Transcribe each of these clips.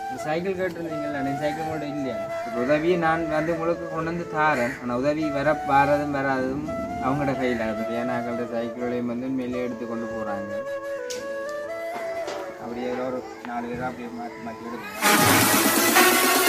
இந்த சைக்கிள் கேட்டிருந்தீங்கல்ல நீ சைக்கிள் கூட இல்லையா இப்போ உதவியை நான் வந்து உங்களுக்கு கொண்டு வந்து தாரேன் ஆனால் உதவி வர வரதும் வராததும் அவங்களோட கையில் அது ஏன்னாக்களோட சைக்கிளையும் வந்து மேலே எடுத்து கொண்டு போகிறாங்க அப்படியே ஏதோ ஒரு நாலு பேர் அப்படியே மாற்றி மாற்றி எடுப்போம்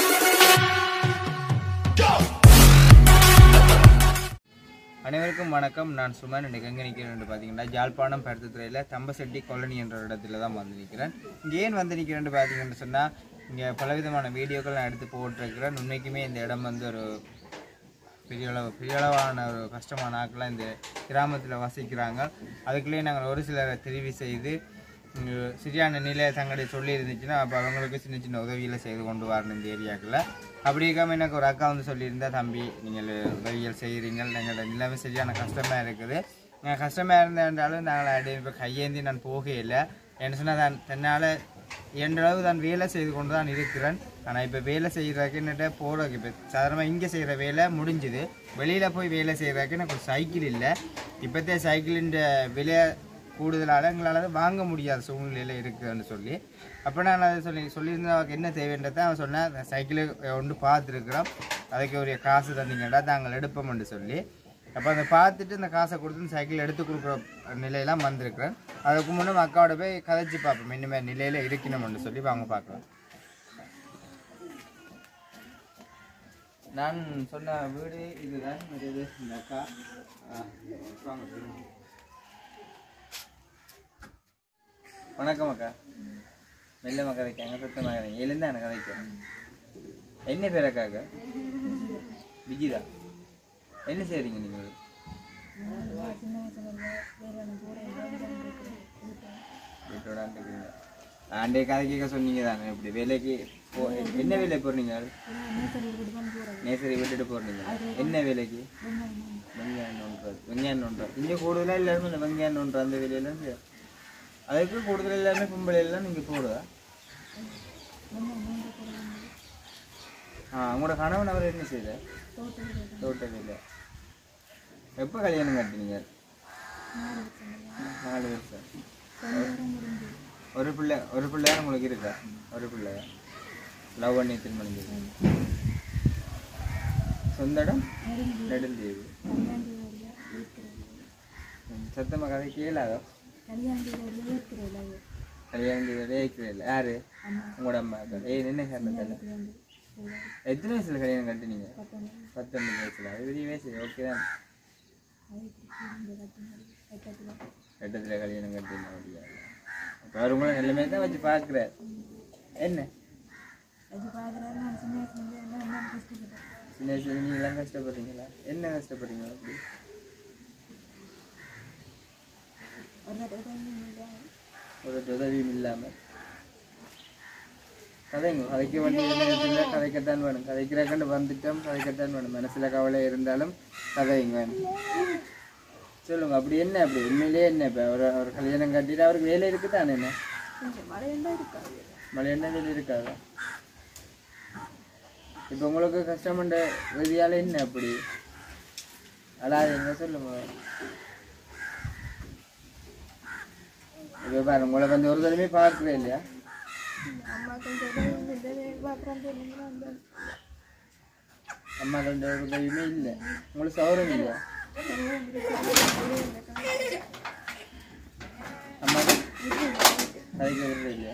அனைவருக்கும் வணக்கம் நான் சுமன் இன்னைக்கு எங்கே நிற்கிறேன் பார்த்தீங்கன்னா ஜாழ்ப்பாணம் பருத்துத்துறையில் தம்பசெட்டி கொல்லணி என்ற இடத்துல தான் வந்து நிற்கிறேன் இங்கே ஏன் வந்து நிற்கிறேன்னு பார்த்தீங்கன்னு சொன்னால் இங்கே பலவிதமான வீடியோக்கள் நான் எடுத்து போட்டிருக்கிறேன் உண்மைக்குமே இந்த இடம் வந்து ஒரு பெரிய அளவு பெரிய அளவான ஒரு கஷ்டமான ஆட்கள்லாம் இந்த கிராமத்தில் வசிக்கிறாங்க அதுக்குள்ளேயே நாங்கள் ஒரு சிலரை தெரிவு செய்து இங்கு சரியான நிலையை தங்களுடைய சொல்லி இருந்துச்சுன்னா அப்போ அவங்களுக்கு சின்ன சின்ன உதவிகளை செய்து கொண்டு வரணும் இந்த ஏரியாக்குள்ள அப்படி இருக்காமல் எனக்கு ஒரு அக்கா வந்து சொல்லியிருந்தா தம்பி நீங்கள் உதவிகள் செய்கிறீங்க எங்களோட நிலைமை சரியான கஷ்டமாக இருக்குது நான் கஷ்டமாக இருந்தாலும் நாங்கள் அப்படியே இப்போ கையேந்தி நான் போகையில்லை என்ன சொன்னால் தான் தன்னால் என்றளவு தான் வேலை செய்து கொண்டு தான் இருக்கிறேன் ஆனால் இப்போ வேலை செய்கிறதுக்கு என்னட்ட போகிறதுக்கு இப்போ சாதாரணமாக இங்கே செய்கிற வேலை முடிஞ்சுது வெளியில் போய் வேலை செய்கிறதுக்கு எனக்கு ஒரு சைக்கிள் இல்லை இப்போத்தே சைக்கிளின் விலை கூடுதலால் எங்களால் அதை வாங்க முடியாத சூழ்நிலையில் இருக்குதுன்னு சொல்லி அப்போ நான் அதை சொல்லி சொல்லியிருந்தேன் அவருக்கு என்ன தேவைன்றதை அவன் சொன்னேன் சைக்கிளு ஒன்று பார்த்துருக்குறோம் அதுக்கு ஒரு காசு தந்தீங்கடா நாங்கள் எடுப்போம்னு சொல்லி அப்போ அதை பார்த்துட்டு இந்த காசை கொடுத்து சைக்கிள் எடுத்து கொடுக்குற நிலையெல்லாம் வந்திருக்கிறேன் அதுக்கு முன்னே அக்காவோட போய் கதைச்சு பார்ப்போம் இனிமேல் நிலையில் இருக்கணும்னு சொல்லி வாங்க பார்க்கலாம் நான் சொன்ன வீடு இதுதான் இது இந்த அக்கா ஆ, வாங்க சொல்லுங்க. வணக்கம் அக்கா மெல்லமாக கதைக்காங்க சத்தமாக கதைங்க எழுந்தா எனக்கு கதைக்க என்ன பேர் அக்காக்க விஜிதா என்ன செய்றீங்க நீங்கள் வீட்டோட ஆண்டுக்குங்க ஆண்டே கதை கேட்க சொன்னீங்க தானே இப்படி வேலைக்கு போ என்ன வேலை போறீங்க நேசரி விட்டுட்டு போறீங்க என்ன வேலைக்கு வெங்காயம் நோண்டுறது வெங்காயம் நோண்டுறது இங்கே கூடுதலாக எல்லாருமே இந்த வெங்காயம் நோண்டுற அந்த வேலையெல்லாம் செய்ய அதுக்கு கூடுதல் எல்லாமே பொம்பளை எல்லாம் நீங்கள் போடுவா ஆ உங்களோட கணவன் அவர் என்ன செய்யல தோட்ட வேலை எப்போ கல்யாணம் கட்டினீங்க நாலு வருஷம் ஒரு பிள்ளை ஒரு பிள்ளையா உங்களுக்கு இருக்கா ஒரு பிள்ளையா லவ் பண்ணி திருமணம் செய்து சொந்த இடம் நெடுந்தீவு ம், சத்தமா கதை கேளாதோ கல்யாணம் செய்தோட ஏற்கிறதில்ல யாரு உங்களோட அம்மா அக்கா ஏய் என்ன காரணத்தில் எத்தனை வயசுல கல்யாணம் கட்டினீங்க பத்தொன்பது வயசுல அது பெரிய வயசு ஓகே தான் எட்டத்துல கல்யாணம் கட்டினா முடியாது அப்போ அவர் உங்களை நிலைமை தான் வச்சு பார்க்குறாரு என்ன சின்ன வயசுல நீங்களாம் கஷ்டப்படுறீங்களா என்ன கஷ்டப்படுறீங்க அப்படி ஒரு உதவியும் இல்லாமல் கதைங்க கதைக்க வேண்டிய நேரத்தில் கதைக்கத்தான் வேணும் கதைக்கிறக்கண்டு வந்துட்டோம் கதைக்கத்தான் வேணும் மனசில் கவலை இருந்தாலும் கதைங்க வேணும் சொல்லுங்க அப்படி என்ன அப்படி உண்மையிலே என்ன இப்போ ஒரு ஒரு கல்யாணம் கட்டிட்டு அவருக்கு வேலை இருக்குதானே என்ன மழை என்ன வேலை இருக்காதா இப்போ உங்களுக்கு கஷ்டமண்ட விதியால என்ன அப்படி அழாதீங்க சொல்லுங்க இப்போ பாருங்க உங்களை வந்து ஒரு தடவை பார்க்கவே இல்லையா அம்மா ரெண்டு உதவியுமே இல்லை உங்களுக்கு சௌரம் இல்லையா அம்மா கதைக்க விடுறது இல்லையா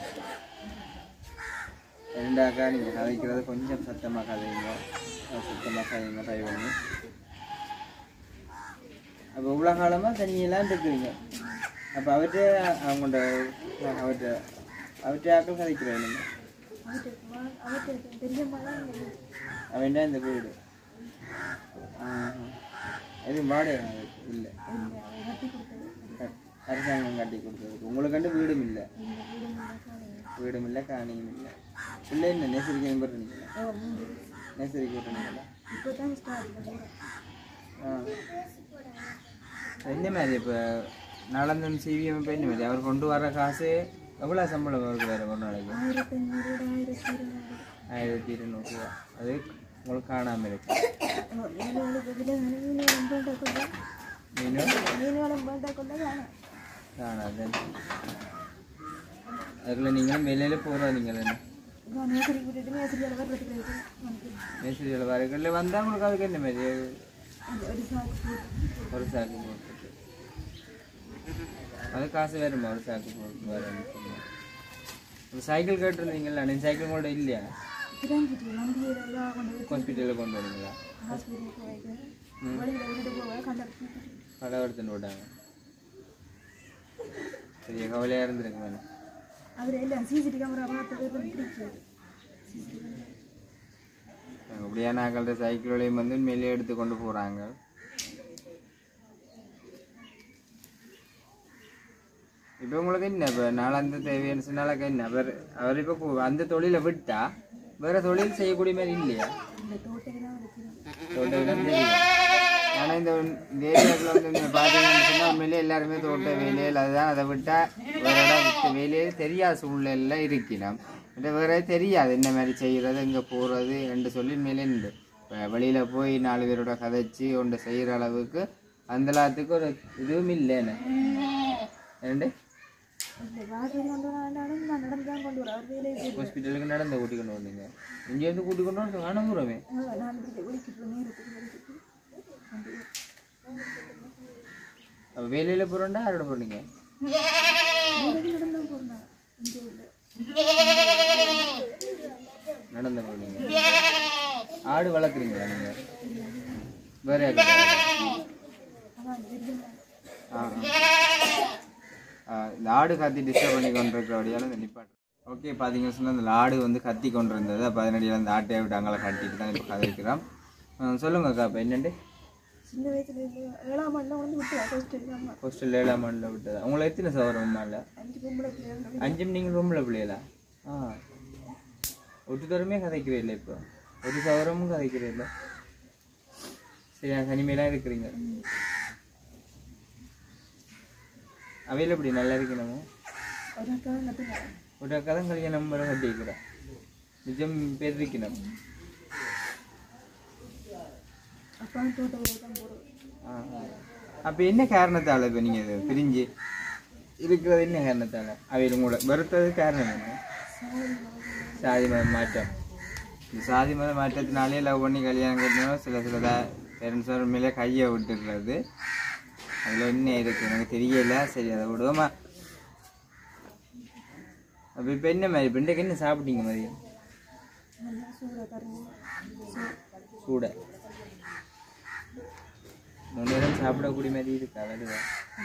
ரெண்டாக்கா நீங்கள் கதைக்கிறது கொஞ்சம் சத்தமாக கதைங்க சத்தமாக கதைங்க கை பண்ணி அப்போ இவ்வளோ காலமாக தனியெல்லாம் இருக்கிறீங்க அப்போ அவர்கிட்ட அவங்கள்ட்ட அவர்கிட்ட அவர்கிட்ட ஆக்கள் கதைக்கிறேன் நீங்கள் அவன் இந்த வீடு ஆஹா. எதுவும் வாடகை இல்லை அரசாங்கம் கட்டி கொடுத்ததுக்கு உங்களுக்கு கண்டு வீடும் இல்லை வீடும் இல்லை காணியும் இல்லை இல்லை என்ன நேசரிக்கு நம்புறீங்களா நேசரிக்கு விட்டுறீங்களா ஆ என்ன மாதிரி இப்போ நலந்தன் சிவிஎம் இப்போ என்ன மாதிரி அவர் கொண்டு வர காசு எவ்வளோ சம்பளம் அவருக்கு வேறு ஒரு நாளைக்கு ஆயிரத்தி இருநூறு ரூபா அது உங்களுக்கு காணாமல் இருக்கு மீனும் காணாது அதுக்குள்ள நீங்களும் வெளியில போகிறோம் நீங்கள் என்ன நேசரி விட்டுட்டு நேசரியால் வர்றதுக்கு வந்து மேஸ்திரியில் வரக்கல்ல வந்தால் உங்களுக்கு அதுக்கு என்ன மாதிரி அந்த ஒரு சாக்கு போட்டு ஒரு சாக்கு போட்டுட்டு அது காசு வேறுமா ஒரு சாக்கு போட்டு வரேன்னு சொன்னேன் ஒரு சைக்கிள் கேட்டிருந்தீங்களா நீ சைக்கிள் கூட இல்லையா கிராங்கிட்டு வண்டியை எல்லாம் கொண்டு போய் ஹாஸ்பிட்டலில் கொண்டு வரீங்களா ஹாஸ்பிட்டலுக்கு போயிட்டு வழியில் விட்டுட்டு போக கண்டக்டர் கடை எடுத்துன்னு விட்டாங்க சரி கவலையாக இருந்திருக்கு மேடம் அதில் எல்லாம் சிசிடி கேமரா பார்த்தது பிடிச்சது அப்படியே நாங்கள் சைக்கிளையும் வந்து மேலே எடுத்து கொண்டு போகிறாங்க இப்போ உங்களுக்கு என்ன இப்போ நாளாந்த தேவையான சொன்னாலக்க என்ன அவர் அவர் இப்போ அந்த தொழிலை விட்டா வேற தொழில் செய்யக்கூடிய மாதிரி இல்லையா இந்த தோட்டம் இருக்கிறது தோட்டம் தெரியும் ஆனால் இந்த இந்த ஏரியாவில் வந்து நீங்கள் பார்த்தீங்கன்னு சொன்னால் உண்மையிலே எல்லாருமே தோட்ட வேலையில் அதுதான் அதை விட்டால் வேற இடம் விட்டு வேலையே தெரியாத சூழ்நிலையில் இருக்கணும் இந்த வேற தெரியாது என்ன மாதிரி செய்கிறது எங்கே போகிறது என்று சொல்லி உண்மையிலே உண்டு இப்போ வெளியில் போய் நாலு பேரோட கதைச்சு ஒன்று செய்கிற அளவுக்கு அந்த எல்லாத்துக்கு ஒரு இதுவும் இல்லைன்னு ஏண்டு இந்த வாட்டர் கொண்டு வராண்டாலும் நான் நடந்து தான் கொண்டு வரேன் அவர் வேலையை செய்து ஹாஸ்பிட்டலுக்கு நடந்த கூட்டி கொண்டு வந்தீங்க இங்கேருந்து கூட்டி கொண்டு வந்து காணும் தூரமே நான் இப்படி ஒழிக்கிட்டு நேரத்துக்கு ஒழிக்கிட்டு கொண்டு வரேன். அப்போ வேலையில் போகிறோண்டா யாரோட போகிறீங்க வேலைக்கு நடந்து தான் போகிறேன் இங்கே உள்ள நடந்து போகிறீங்க ஆடு வளர்க்குறீங்களா நீங்கள் வேற யாரு? அதான் விருதுங்க ஆ ஆ. ஆ, இந்த ஆடு கத்தி டிஸ்டர்ப் பண்ணி கொண்டிருக்கிறபடியால இந்த நிப்பாட்டு ஓகே பார்த்தீங்கன்னு சொன்னால் இந்த ஆடு வந்து கத்தி கொண்டு இருந்தது அப்போ அதனடியில் அந்த ஆட்டையை விட்டு அங்கே கட்டிட்டு தான் இப்போ கதைக்கிறோம் சொல்லுங்க அக்கா இப்போ என்னண்டு சின்ன வயசுல இருந்து ஏழாம் ஆண்டுல வந்து விட்டு ஃபர்ஸ்ட் அம்மா ஹோஸ்டல் ஏழாம் ஆண்டில் விட்டது உங்களை எத்தனை சவரம் உமால அஞ்சு பொம்பளை பிள்ளைங்க அஞ்சும் நீங்கள் ரூமில் பிள்ளைகளா ஆ ஒட்டு தூரமே கதைக்கிறே இல்லை இப்போ ஒரு சவரமும் கதைக்கிறே இல்லை சரியா தனிமையெல்லாம் இருக்கிறீங்க அவையில் எப்படி நல்லா இருக்கணுமோ ஒரு அக்கா நட்டுங்க ஒரு அக்கா தான் கல்யாணம் பண்ண கட்டிக்கிறேன் நிஜம் பேர் இருக்கணும் அப்பா தோட்ட வேலை தான் போகிறோம் அப்போ என்ன காரணத்தால் இப்போ நீங்கள் இது பிரிஞ்சு இருக்கிறது என்ன காரணத்தால் அவையில் உங்களோட வெறுத்தது காரணம் என்ன சாதி மத மாற்றம் இந்த சாதி மத மாற்றத்தினாலே லவ் பண்ணி கல்யாணம் கட்டினோம் சில சில பேரண்ட்ஸ் மேலே கையை விட்டுடுறது அதில் என்ன இருக்குது எனக்கு தெரியல சரி அதை விடுவோமா அப்போ இப்போ என்ன மாதிரி இப்போ இன்றைக்கு என்ன சாப்பிட்டீங்க மதியம் நல்லா சூடாக தருங்க சூட மூணு நேரம் சாப்பிடக்கூடிய மாதிரி இருக்கா வருவா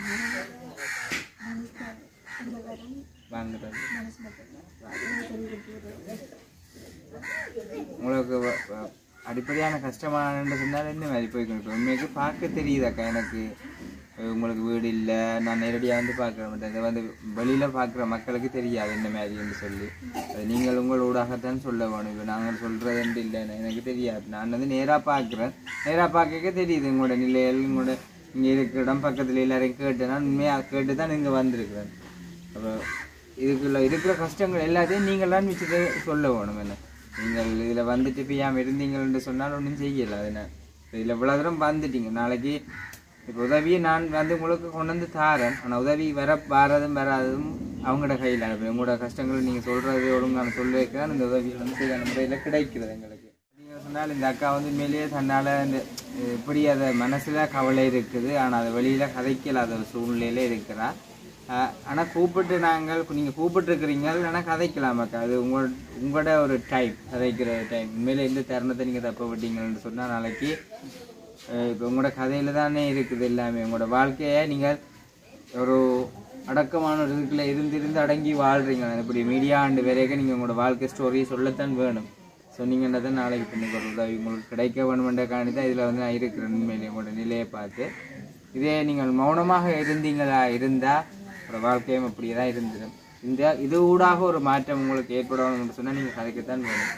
இந்த வரம் வாங்குறது மனசு மட்டும் சொல்லி கொடுத்து உங்களுக்கு வ- வ- அடிப்படையான கஷ்டமானு சொன்னால் என்ன மாதிரி போய்க்கணும் உண்மைக்கு பார்க்க தெரியுதாக்கா எனக்கு அஹ் உங்களுக்கு வீடு இல்லை நான் நேரடியாக வந்து பார்க்குற மாட்டேன் இதை வந்து வெளியில் பார்க்குற மக்களுக்கு தெரியாது என்ன மாதிரின்னு சொல்லி அது நீங்கள் உங்கள் ஊடாகத்தான் சொல்ல வேணும் இப்போ நாங்கள் சொல்கிறது இல்லை எனக்கு தெரியாது நான் வந்து நேராக பார்க்குறேன் நேராக பார்க்க தெரியுது உங்களோட நிலைகள் உங்களோட இங்கே இருக்கிற இடம் பக்கத்தில் எல்லாரையும் கேட்டு நான் உண்மையாக கேட்டு தான் இங்கே வந்திருக்கிறேன் அப்போ இதுக்குள்ள இருக்கிற கஷ்டங்கள் எல்லாத்தையும் நீங்கள் தான் வச்சுட்டு சொல்ல வேணும் என்ன நீங்கள் இதில் வந்துட்டு இப்போ ஏன் இருந்தீங்கன்னு சொன்னால் ஒன்றும் செய்யலை அதனை இதில் இவ்வளோ தூரம் வந்துட்டீங்க நாளைக்கு இப்போ உதவியை நான் வந்து உங்களுக்கு கொண்டு வந்து தாரேன் ஆனால் உதவி வர வாரதும் வராததும் அவங்களோட கையில் இப்போ உங்களோட கஷ்டங்கள் நீங்கள் சொல்கிறது ஒழுங்கான சொல்ல வைக்கிறான் இந்த உதவிகள் வந்து சரியான முறையில் கிடைக்கிறது எங்களுக்கு நீங்கள் சொன்னால் இந்த அக்கா வந்து உண்மையிலேயே தன்னால் இந்த இப்படி அதை மனசில் கவலை இருக்குது ஆனால் அதை வெளியில் கதைக்கலாத ஒரு சூழ்நிலையில இருக்கிறா ஆனால் கூப்பிட்டு நாங்கள் நீங்கள் கூப்பிட்டுருக்கிறீங்க ஆனால் கதைக்கலாம் அக்கா அது உங்களோட உங்களோட ஒரு டைம் கதைக்கிற டைம் உண்மையிலே எந்த தருணத்தை நீங்கள் தப்ப விட்டீங்கன்னு சொன்னால் நாளைக்கு இப்போ உங்களோட கதையில் தானே இருக்குது எல்லாமே உங்களோட வாழ்க்கையை நீங்கள் ஒரு அடக்கமான ஒரு இதுக்குள்ள இருந்து இருந்து அடங்கி வாழ்றீங்க இப்படி மீடியா ஆண்டு வரைக்கும் நீங்கள் உங்களோட வாழ்க்கை ஸ்டோரியை சொல்லத்தான் வேணும் சொன்னீங்கன்னா தான் நாளைக்கு பின்னுக்கு ஒரு உதவி உங்களுக்கு கிடைக்க வேணுமென்ற காரணி தான் இதில் வந்து நான் இருக்கிறேன் உண்மையிலே உங்களோட நிலையை பார்த்து இதே நீங்கள் மௌனமாக இருந்தீங்களா இருந்தால் உங்களோட வாழ்க்கையும் அப்படியே தான் இருந்துடும் இந்த இது ஊடாக ஒரு மாற்றம் உங்களுக்கு ஏற்படணும்னு சொன்னால் நீங்கள் கதைக்கத்தான் வேணும்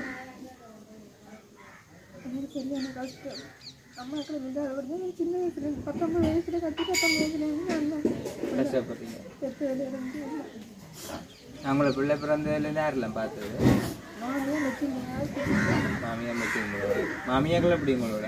எனக்கு சரியான கஷ்டம் அம்மாக்கள் வந்து அவர் சின்ன வயசுல இருந்து பத்தொன்பது வயசுல கட்டி பத்தொன்பது வயசுல இருந்து வந்தேன் கஷ்டப்படுறீங்க பெற்ற வேலையில இருந்து வந்தேன். அவங்கள பிள்ளை பிறந்ததுலேருந்து யாரெல்லாம் பார்த்தது நானே லட்சுமி மாமியா மட்டும் உங்களோட மாமியாக்கள் எப்படி உங்களோட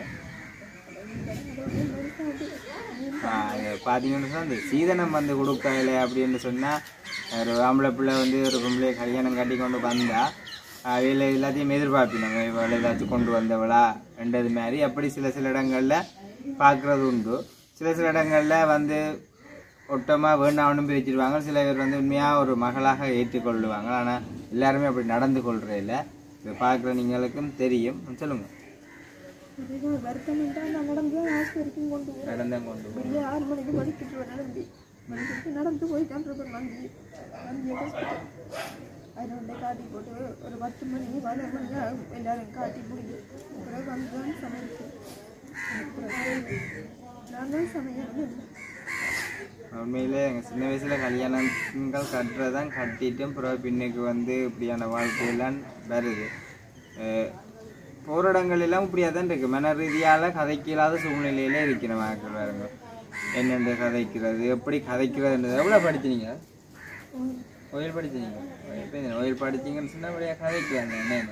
பார்த்தீங்கன்னு சொன்னா இந்த சீதனம் வந்து கொடுக்கல அப்படின்னு சொன்னால் ஒரு ஆம்பளை பிள்ளை வந்து ஒரு பொம்பளை கல்யாணம் கட்டி கொண்டு வந்தா அவையில் எல்லாத்தையும் எதிர்பார்ப்பினாங்க இவள் ஏதாச்சும் கொண்டு வந்தவளா ரெண்டது மாதிரி அப்படி சில சில இடங்களில் பார்க்குறது உண்டு சில சில இடங்களில் வந்து ஒட்டமாக வேண்டாம்னு பிரிச்சிருவாங்க சில பேர் வந்து உண்மையாக ஒரு மகளாக ஏற்றுக்கொள்ளுவாங்க ஆனால் எல்லாருமே அப்படி நடந்து கொள்றே இல்லை இதை பார்க்குற நீங்களுக்கும் தெரியும் சொல்லுங்கள் இதுதான் வருத்தம் என்றால் நான் நடந்து ஆஸ்பத்திரிக்கும் கொண்டு போகிறேன் நடந்தேன் கொண்டு போ. வெளியே ஆறு மணிக்கு படிக்கிட்டு நடந்து படிக்கிட்டு நடந்து போயிட்டான் இருப்பேன் வண்டி வண்டி ஹாஸ்பிட்டல் அதில் வந்து காட்டி போட்டு ஒரு பத்து மணி பதினொரு மணி ஆகும் எல்லாரும் காட்டி முடிஞ்சு பிறகு வந்து தான் சமைச்சு பிறகு நான் தான் சமையல் உண்மையிலே எங்கள் சின்ன வயசில் கல்யாணங்கள் கட்டுறதான் கட்டிட்டும் பிறகு பின்னுக்கு வந்து இப்படியான வாழ்க்கையெல்லாம் வருது அஹ் போற இடங்கள் எல்லாம் இப்படியா தான் இருக்கு மன ரீதியால் கதைக்க இல்லாத சூழ்நிலையில இருக்கிற மக்கள் பாருங்க என்னென்று கதைக்கிறது எப்படி கதைக்கிறதுன்றது எவ்வளோ படிச்சீங்க ஓயில் படிச்சீங்க இப்போ ஓயில் படிச்சீங்கன்னு சொன்னால் அப்படியே கதைக்கிறாங்க என்னென்ன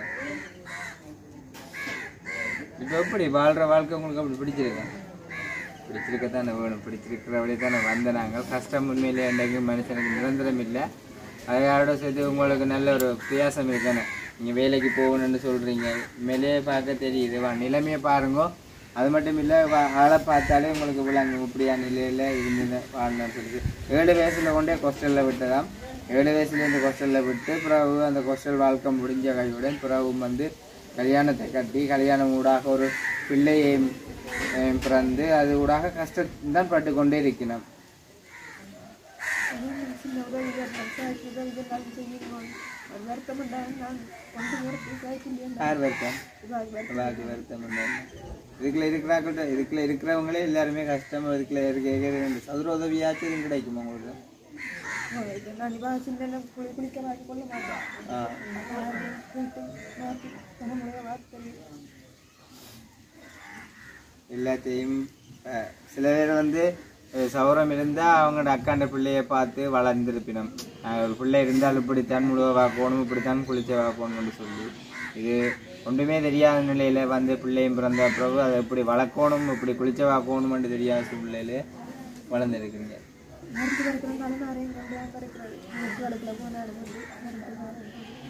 இப்போ எப்படி வாழ்கிற வாழ்க்கை உங்களுக்கு அப்படி பிடிச்சிருக்கா பிடிச்சிருக்கத்தானே வேணும் பிடிச்சிருக்கிறபடியே தானே வந்த நாங்கள் கஷ்டம் உண்மையிலே என்றைக்கும் மனுஷனுக்கு நிரந்தரம் இல்லை அதோட சேர்த்து உங்களுக்கு நல்ல ஒரு பிரயாசம் இருக்கானே நீங்கள் வேலைக்கு போகணும்னு சொல்கிறீங்க மேலேயே பார்க்க தெரியுது வா நிலைமையை பாருங்க அது மட்டும் இல்லை ஆளை பார்த்தாலே உங்களுக்கு விளாங்க இப்படியா நிலையில் இருந்து வாழணும்னு சொல்லிட்டு ஏழு வயசில் கொண்டே கொஸ்டலில் விட்டதாம் ஏழு வயசுலேருந்து கொஸ்டலில் விட்டு பிறகு அந்த கொஸ்டல் வாழ்க்கை முடிஞ்ச கையுடன் பிறகும் வந்து கல்யாணத்தை கட்டி கல்யாணம் ஊடாக ஒரு பிள்ளையை அஹ், பிறந்து அது ஊடாக கஷ்டத்தான் பட்டு கொண்டே இருக்கிறோம் சின்ன உதவி சைக்கிள் உதவி எல்லாம் செய்யணும் அது வருத்தம் என்றால் நான் கொண்டு போகிறதுக்கு சைக்கிள் யார் வருத்தம் இதாக வாக்கு வருத்தம் இல்லை. இதுக்குள்ள இருக்கிறாக்கிட்ட இதுக்குள்ள இருக்கிறவங்களே எல்லாருமே கஷ்டம் இதுக்குள்ள இருக்க சதுர உதவியாச்சும் இது கிடைக்குமா உங்களுக்கு நான் இப்போ சின்ன குளி குளிக்க வாங்கி கொள்ள மாட்டேன் ஆ. போயிட்டு மாற்றி தலைமுறையை மாற்றி எல்லாத்தையும் அஹ், சில பேர் வந்து அஹ், சௌரம் இருந்தால் அவங்களோட அக்காண்ட பிள்ளைய பார்த்து வளர்ந்துருப்பினோம் அஹ், ஒரு பிள்ளை இருந்தால் இப்படித்தான் முழுவ வாக்கணும் இப்படித்தான் குளிச்ச வாக்கணும்னு சொல்லி இது ஒன்றுமே தெரியாத நிலையில வந்து பிள்ளையும் பிறந்த பிறகு அதை எப்படி வளர்க்கணும் இப்படி குளிச்ச வாக்கணும்னு தெரியாத சூழ்நிலையில வளர்ந்துருக்குறீங்க மருந்து கிடைக்கிற காலம் நிறைய கொண்டு தான் கிடைக்கிறது மருந்து வளர்க்கல போனாலும் வந்து மருந்து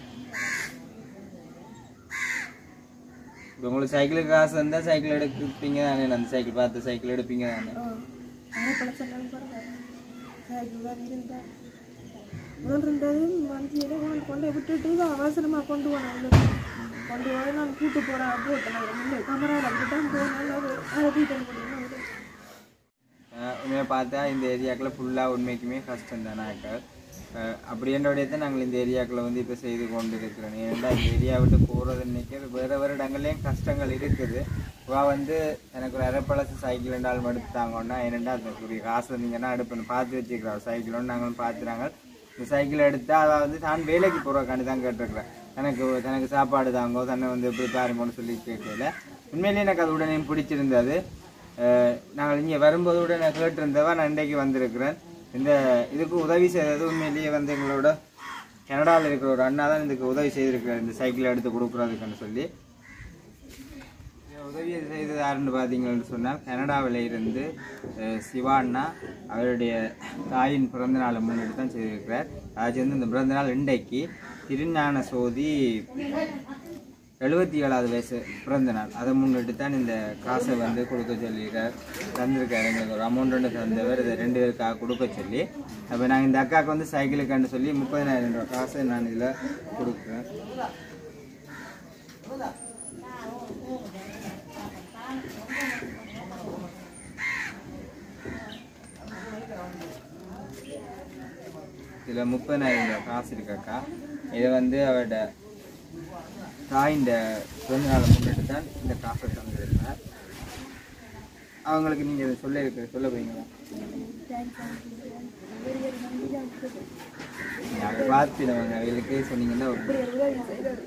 இப்போ உங்களுக்கு சைக்கிளுக்கு காசு இருந்தால் சைக்கிள் எடுப்பீங்க தானே அந்த சைக்கிள் பார்த்து சைக்கிள் எடுப்பீங்க தானே அரைப்பழ சொன்னாலும் பரவாயில்ல சைக்கிள் தான் இருந்தால் முதல் ரெண்டாவது வண்டியில் கொண்டு கொண்டு விட்டுட்டு இதை அவசரமாக கொண்டு போனேன் உள்ளுக்கு. கொண்டு போய் நான் கூட்டு போகிறேன் அப்படி விட்டேன் கேமராவில் அப்படி தான் போனேன் அது அதை ரீட்டன் பண்ணி உண்மையை பார்த்தா இந்த ஏரியாக்களை ஃபுல்லாக உண்மைக்குமே கஷ்டம் தானாக்கள் அப்படின்றபடியே தான் நாங்கள் இந்த ஏரியாக்களை வந்து இப்போ செய்து கொண்டு இருக்கிறோம் ஏன்னா இந்த ஏரியா விட்டு போகிறது நினைக்கிறது வேறு வேறு இடங்கள்லேயும் கஷ்டங்கள் இருக்குது வா வந்து எனக்கு ஒரு அரைப்பழசு சைக்கிள் ரெண்டாலும் எடுத்தாங்கன்னா ஏனெண்டா அந்த ஒரு காசு வந்தீங்கன்னா எடுப்பேன் பார்த்து வச்சுக்கிறோம் சைக்கிள் ஒன்று நாங்களும் பார்த்துறாங்க இந்த சைக்கிள் எடுத்தால் அதாவது தான் வேலைக்கு போகிறக்காண்டி தான் கேட்டிருக்கிறேன் எனக்கு தனக்கு சாப்பாடு தாங்கோ தன்னை வந்து எப்படி பாருங்கன்னு சொல்லி கேட்கல உண்மையிலேயே எனக்கு அது உடனே பிடிச்சிருந்தது அஹ் நாங்கள் இங்கே வரும்போது கூட நான் கேட்டிருந்தவா நான் இன்றைக்கு வந்திருக்கிறேன் இந்த இதுக்கு உதவி செய்தது உண்மையிலேயே வந்து எங்களோட கனடாவில் இருக்கிற ஒரு அண்ணா தான் இதுக்கு உதவி செய்திருக்கிறார் இந்த சைக்கிளை எடுத்து கொடுக்குறதுக்குன்னு சொல்லி இந்த உதவியை செய்தது யாருன்னு பார்த்தீங்கன்னு சொன்னால் கனடாவில் இருந்து அஹ், சிவா அண்ணா அவருடைய தாயின் பிறந்த நாளை முன்னிட்டு தான் செய்திருக்கிறார் அது வந்து இந்த பிறந்த நாள் இன்றைக்கு திருஞான சோதி எழுபத்தி ஏழாவது வயசு பிறந்த நாள் அதை முன்னிட்டு தான் இந்த காசை வந்து கொடுக்க சொல்லியிருக்கார் தந்திருக்காரு எங்களுக்கு ஒரு அமௌண்ட் ஒன்று தந்தவர் இதை ரெண்டு பேருக்காக கொடுக்க சொல்லி அப்போ நாங்கள் இந்த அக்காவுக்கு வந்து சைக்கிளுக்கான்னு சொல்லி முப்பதினாயிரம் ரூபாய் காசை நான் இதில் கொடுக்குறேன் இதில் முப்பதினாயிரம் ரூபாய் காசு இருக்காக்கா இதை வந்து அவரோட தாயின் பிறந்த நாளை முன்னிட்டு தான் இந்த காசை தந்திருந்தார் அவங்களுக்கு நீங்கள் இதை சொல்ல இருக்கு சொல்ல போறீங்களா நாங்கள் பார்த்துடுவாங்க அவங்களுக்கு சொன்னீங்கன்னா ஒரு உதவி செய்தார்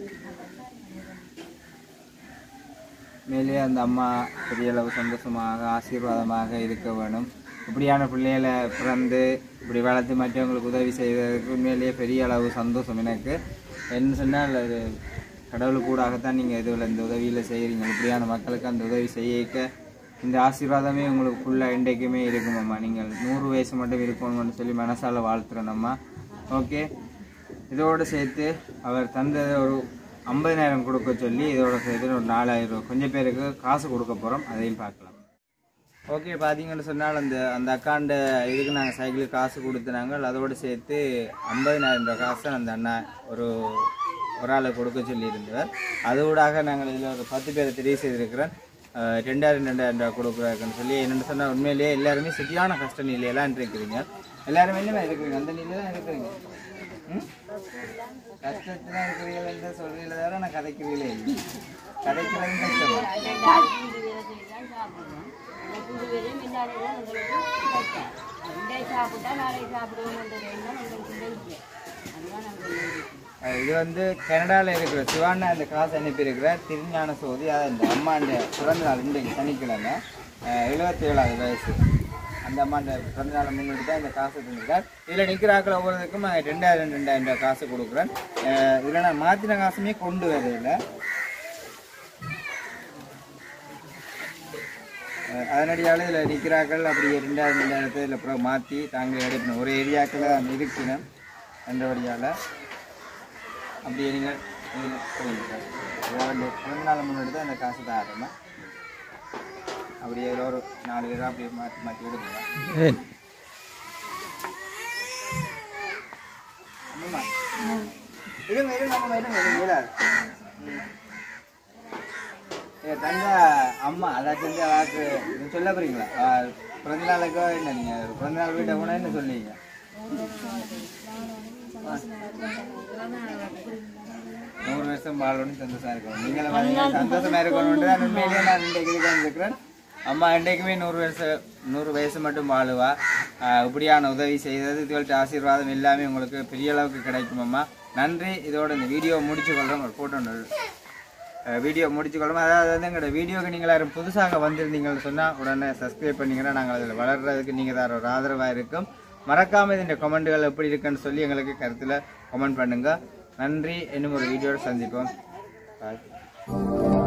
மேலே அந்த அம்மா பெரிய அளவு சந்தோஷமாக ஆசீர்வாதமாக இருக்க வேணும் இப்படியான பிள்ளைகளை பிறந்து இப்படி வளர்த்து மற்றவங்களுக்கு உதவி செய்வதற்கு உண்மையிலேயே பெரிய அளவு சந்தோஷம் எனக்கு என்ன சொன்னால் அது கடவுளுக்கு கூடாகத்தான் நீங்கள் இதில் இந்த உதவியில் செய்கிறீங்க இப்படியான மக்களுக்கு அந்த உதவி செய்யக்க இந்த ஆசீர்வாதமே உங்களுக்கு ஃபுல்லாக இன்றைக்குமே இருக்குமாம்மா நீங்கள் நூறு வயசு மட்டும் இருக்கணும்னு சொல்லி மனசால வாழ்த்துறோம் அம்மா ஓகே இதோடு சேர்த்து அவர் தந்த ஒரு ஐம்பதினாயிரம் கொடுக்க சொல்லி இதோட சேர்த்து ஒரு நாலாயிரம் ரூபா கொஞ்சம் பேருக்கு காசு கொடுக்க போகிறோம் அதையும் பார்க்கலாம் ஓகே பார்த்தீங்கன்னு சொன்னால் அந்த அந்த அக்காண்ட இதுக்கு நாங்கள் சைக்கிளுக்கு காசு கொடுத்துனாங்க அதோடு சேர்த்து ஐம்பதினாயிரம் ரூபாய் காசை அந்த அண்ணா ஒரு ஒரு ஆளுக்கு கொடுக்க சொல்லியிருந்தவர் அதோடாக நாங்கள் இதில் ஒரு பத்து பேரை தெரிவு செய்திருக்கிறோம் அஹ் ரெண்டாயிரம் ரெண்டாயிரம் ரூபா கொடுக்குறாருன்னு சொல்லி என்னென்னு சொன்னால் உண்மையிலேயே எல்லாருமே சரியான கஷ்ட நிலையெல்லாம் இருக்கிறீங்க எல்லாருமே என்ன இருக்கிறீங்க அந்த நிலையில தான் இருக்கிறீங்க ம் கஷ்டத்துல இருக்கிறீங்களா சொல்றீங்களா தவிர நான் கதைக்கிறீங்களே இல்லை கதைக்கிறது கஷ்டம் அஹ் இது வந்து கனடாவில் இருக்கிற சிவானா இந்த காசு அனுப்பியிருக்கிற திருஞான சோதி அதான் இந்த அம்மாண்ட பிறந்த நாள் இன்றைக்கு சனிக்கிழமை எழுபத்தி ஏழாவது வயசு அந்த அம்மாண்ட பிறந்த நாளை முன்னிட்டு தான் இந்த காசு தந்திருக்கார் இதில் நிற்கிறாக்கள் ஒவ்வொருத்துக்கும் நான் ரெண்டாயிரம் ரெண்டாயிரம் ரூபாய் காசு கொடுக்குறேன் இதில் நான் மாற்றின காசுமே கொண்டு வரதில்லை அதனடியால் இதில் நிற்கிறாக்கள் அப்படி ரெண்டாயிரம் ரெண்டாயிரத்தை இதில் அப்புறம் மாற்றி தாங்களே எடுக்கணும் ஒரு ஏரியாக்களில் அந்த இருக்கணும் என்றபடியால் அப்படியே நீங்கள் இதில் போயிருக்காரு அதாவது ரெண்டு நாள் முன்னாடி தான் இந்த காசு தான் ஆரம்பம் அப்படியே இதில் ஒரு நாலு பேராக அப்படியே மாற்றி மாற்றி எடுக்கலாம் அம்மா இருங்க இருங்க அம்மா இருங்க இருங்க இயலாது ஏ தங்க அம்மா அதாச்சும் வந்து அவாக்கு இது சொல்ல போறீங்களா ஆ, பிறந்த நாளுக்கோ என்ன நீங்க பிறந்த நாள் வீட்டை போனா என்ன சொல்லுவீங்க நூறு வருஷம் வாழணும்னு சந்தோஷமா இருக்கணும் நீங்களும் வந்து சந்தோஷமா இருக்கணும்னு தான் உண்மையிலேயே நான் இன்றைக்கு இதுக்கு வந்திருக்கிறேன் அம்மா இன்றைக்குமே நூறு வருஷம் நூறு வயசு மட்டும் வாழுவா ஆஹ் இப்படியான உதவி செய்தது இதுவள்கிட்ட ஆசீர்வாதம் எல்லாமே உங்களுக்கு பெரிய அளவுக்கு கிடைக்கும் அம்மா நன்றி இதோட இந்த வீடியோ முடிச்சு கொள்றோம் ஒரு போட்டோ வீடியோ முடிச்சு கொள்ளும் அதாவது வந்து எங்களோட வீடியோக்கு நீங்கள் யாரும் புதுசாக வந்திருந்தீங்கன்னு சொன்னால் உடனே சப்ஸ்கிரைப் பண்ணிங்கன்னா நாங்கள் அதில் வளர்றதுக்கு நீங்கள் தர ஒரு ஆதரவாக இருக்கும் மறக்காமல் இந்த கமெண்ட்டுகள் எப்படி இருக்குன்னு சொல்லி எங்களுக்கு கருத்தில் கமெண்ட் பண்ணுங்கள் நன்றி இன்னும் ஒரு வீடியோட சந்திப்போம் பாய்